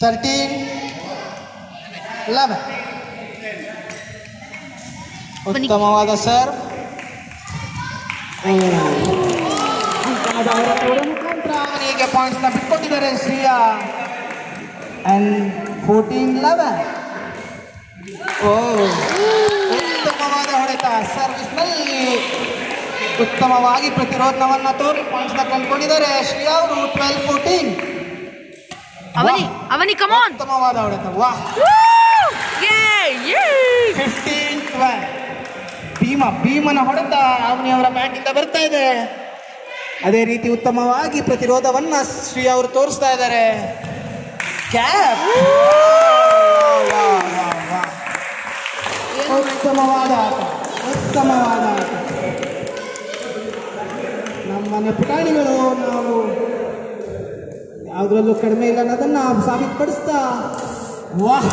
thirteen eleven ಉತ್ತಮವಾದ ಸರ್ ಮುಖಾಂತರ ಅವನಿಗೆ ಪಾಯಿಂಟ್ಸ್ನ ಬಿಟ್ಕೊಟ್ಟಿದ್ದಾರೆ ಶ್ರೀಯಾ ಅಂಡ್ ಫೋರ್ಟೀನ್ ಲೆವೆನ್ ಓ ಉತ್ತಮವಾದ ಹೊಡೆತ ಸರ್ವಿಸ್ನಲ್ಲಿ ಉತ್ತಮವಾಗಿ ಪ್ರತಿರೋಧವನ್ನ ತೋರಿ ಪಾಯಿಂಟ್ಸ್ನ ಕಂಡುಕೊಂಡಿದ್ದಾರೆ ಶ್ರೀಯಾ ಅವರು ಟ್ವೆಲ್ ಫೋರ್ಟೀನ್ ಅವನಿ ಅವನಿ ಕಮಾನ್ ಉತ್ತಮವಾದ ಹೊಡೆತ ವಾಹ್ ಫಿಫ್ಟೀನ್ ಟ್ವೆಲ್ ಭೀಮ ಭೀಮನ ಹೊಡೆತ ಅವನಿಯವರ ಬ್ಯಾಟಿಂದ ಬರ್ತಾ ಇದೆ ಅದೇ ರೀತಿ ಉತ್ತಮವಾಗಿ ಪ್ರತಿರೋಧವನ್ನ ಶ್ರೀ ಅವರು ತೋರಿಸ್ತಾ ಇದ್ದಾರೆ ಕ್ಯಾಪ್ ಉತ್ತಮವಾದ ಆಟ ಉತ್ತಮವಾದ ಆಟ ನಮ್ಮ ಪುಟಾಣಿಗಳು ನಾವು ಯಾವುದ್ರಲ್ಲೂ ಕಡಿಮೆ ಇಲ್ಲ ಅನ್ನೋದನ್ನ ಸಾಬೀತುಪಡಿಸ್ತಾ ವಾಹ್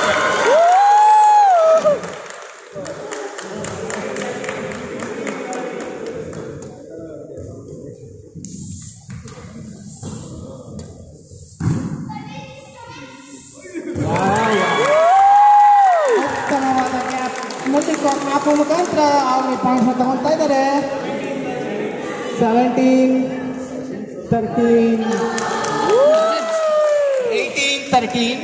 ಉತ್ತಮವಾದ ಕ್ಯಾಪ್ ಮುಂದಕ್ಕೆ ಹಾಕುವ ಮುಖಾಂತರ ಅವ್ರಿಗೆ ಪಾಯಿಂಟ್ಸ್ ತಗೊಳ್ತಾ ಇದ್ದಾರೆ seventeen thirteen eighteen thirteen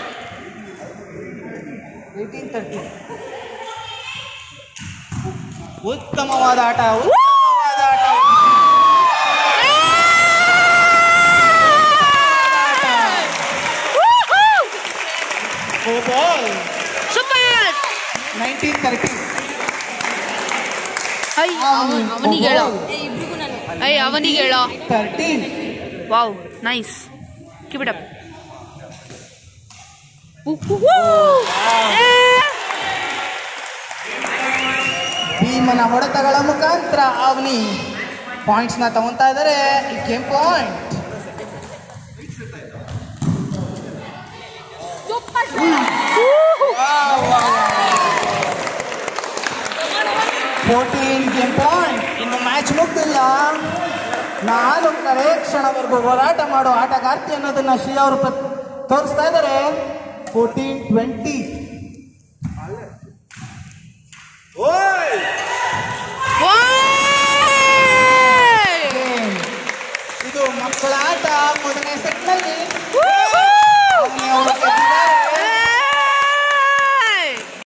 eighteen thirteen ಉತ್ತಮವಾದ ಆಟ ಉತ್ತಮವಾದ ಆಟ ಓ ಬಾಲ್ ಸೂಪರ್ ನೈನ್ಟೀನ್ ತರ್ಟೀನ್ ಐ ಅವನಿಗೆ ಹೇಳೋ ಐ ಅವನಿಗೆ ಹೇಳೋ thirteen wow nice keep it up ಭೀಮನ ಹೊಡೆತಗಳ ಮುಖಾಂತರ ಅವನಿ ಪಾಯಿಂಟ್ಸ್ ನ ತಗೊಂತಾ ಇದ್ದಾರೆ game point fourteen game point ಇನ್ನು ಮ್ಯಾಚ್ ಮುಗ್ದಿಲ್ಲ ನಾಲ್ಕನೇ ಕ್ಷಣವರೆಗೂ ಹೋರಾಟ ಮಾಡೋ ಆಟಗಾರ್ತಿ ಅನ್ನೋದನ್ನ ಶ್ರೀ ಅವರು ಪ್ರ- ತೋರಿಸ್ತಾ ಇದ್ದಾರೆ ಫೋರ್ಟೀನ್ ಟ್ವೆಂಟಿ ಇದು ಮಕ್ಕಳ ಆಟ ಮೊದಲನೇ ಸೆಟ್